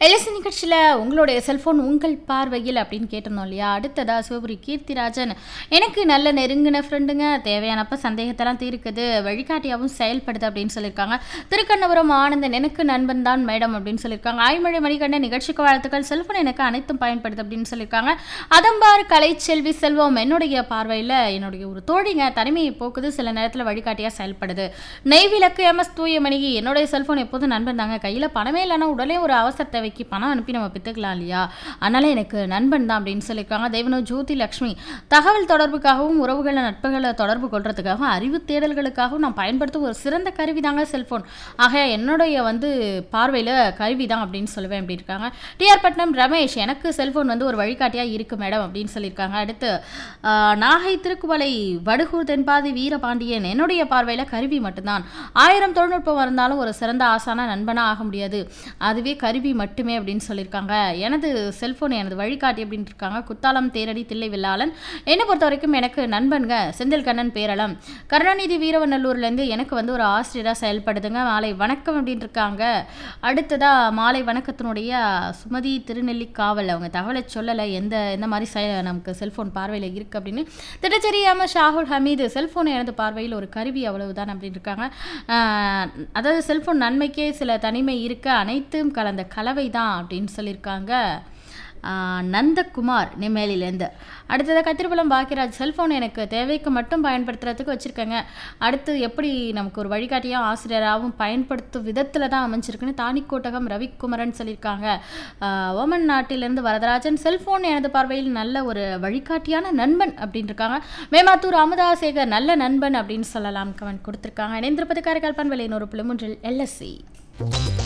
LSC நிகழ்ச்சியில் உங்களுடைய cellphone உங்கள் பார்வையில் அப்படின்னு கேட்டிருந்தோம் இல்லையா அடுத்ததா சிவபுரி கீர்த்திராஜன் எனக்கு நல்ல நெருங்கின ஃப்ரெண்டுங்க தேவையானப்ப சந்தேகத்தெல்லாம் தீர்க்குது வழிகாட்டியாகவும் செயல்படுது அப்படின்னு சொல்லியிருக்காங்க திருக்கண்ணபுரம் ஆனந்தன் எனக்கு நண்பன் தான் மேடம் அப்படின்னு சொல்லியிருக்காங்க ஆய்மழை மணிகண்டன் நிகழ்ச்சிக்கு வாழ்த்துக்கள் செல்ஃபோன் எனக்கு அனைத்தும் பயன்படுது அப்படின்னு சொல்லியிருக்காங்க அதம்பார் கலைச்செல்வி செல்வம் என்னுடைய பார்வையில் என்னுடைய ஒரு தோழிங்க தனிமையை போக்குது சில நேரத்தில் வழிகாட்டியாக செயல்படுது நெய்விளக்கு எம்எஸ் தூயமணி என்னுடைய செல்ஃபோன் எப்போதும் நண்பன் தாங்க கையில் பணமே இல்லைன்னா உடனே ஒரு அவசர தேவைக்கு பணம் அனுப்பி நம்ம பித்துக்கலாம் இல்லையா அதனால எனக்கு நண்பன் தான் அப்படின்னு சொல்லியிருக்காங்க தேவனோ ஜோதி லக்ஷ்மி தகவல் தொடர்புக்காகவும் உறவுகளை நட்புகளை தொடர்பு கொள்றதுக்காகவும் அறிவு தேடல்களுக்காகவும் நான் பயன்படுத்தும் ஒரு சிறந்த கருவி தாங்க செல்ஃபோன் ஆக என்னுடைய வந்து பார்வையில் கருவி தான் அப்படின்னு சொல்லுவேன் அப்படி இருக்காங்க டிஆர் பட்னம் ரமேஷ் எனக்கு செல்ஃபோன் வந்து ஒரு வழிகாட்டியாக இருக்கு மேடம் அப்படின்னு சொல்லியிருக்காங்க அடுத்து ஆஹ், நாகை திருக்குவளை வடுகூர் தென்பாதி வீரபாண்டியன் என்னுடைய பார்வையில் கருவி மட்டும்தான் ஆயிரம் தொழில்நுட்பம் இருந்தாலும் ஒரு சிறந்த ஆசான நண்பனாக ஆக முடியாது அதுவே கருவி மட்டுமே அப்படின்னு சொல்லியிருக்காங்க எனது செல்ஃபோன் எனது வழிகாட்டி அப்படின்னு இருக்காங்க குத்தாலம் தேரடி தில்லை வில்லாளன் என்னை பொறுத்த வரைக்கும் எனக்கு நண்பன்க செந்தில் கண்ணன் பேரளம் கருணாநிதி வீரவநல்லூர்லேருந்து எனக்கு வந்து ஒரு ஆசிரியராக செயல்படுதுங்க மாலை வணக்கம் அப்படின்னு இருக்காங்க அடுத்ததாக மாலை வணக்கத்தினுடைய சுமதி திருநெல்லிக்காவல் அவங்க தகவலை சொல்லலை எந்த எந்த மாதிரி செ நமக்கு செல்ஃபோன் பார்வையில் இருக்குது அப்படின்னு திட்டச்செரியாம ஷாகுல் ஹமீது செல்ஃபோன் எனது பார்வையில் ஒரு கருவி அவ்வளவுதான் அப்படின்னு இருக்காங்க ஆஹ், அதாவது செல்ஃபோன் நன்மைக்கே சில தனிமை இருக்க அனைத்தும் கலந்த கலவை தான் அப்படின்னு சொல்லியிருக்காங்க ஆஹ், நந்தகுமார் நெம்மேலிலேருந்து அடுத்ததாக கத்திரிப்பழம் பாக்கியராஜ் செல்ஃபோன் எனக்கு தேவைக்கு மட்டும் பயன்படுத்துறதுக்கு வச்சுருக்கேங்க அடுத்து எப்படி நமக்கு ஒரு வழிகாட்டியாக ஆசிரியராகவும் பயன்படுத்தும் விதத்தில் தான் அமைஞ்சிருக்குன்னு தானிக்கோட்டகம் ரவிக்குமரன் சொல்லியிருக்காங்க ஆஹ், ஓமன் நாட்டிலிருந்து வரதராஜன் செல்ஃபோன் எனது பார்வையில் நல்ல ஒரு வழிகாட்டியான நண்பன் அப்படின்னு இருக்காங்க மேமாத்தூர் அமுதாசேகர் நல்ல நண்பன் அப்படின்னு சொல்லலாம் கமெண்ட் கொடுத்துருக்காங்க இணைந்திருப்பது காரைக்கால் பண்பலை நூறு புள்ளி மூன்றில் எல்எஸ்சி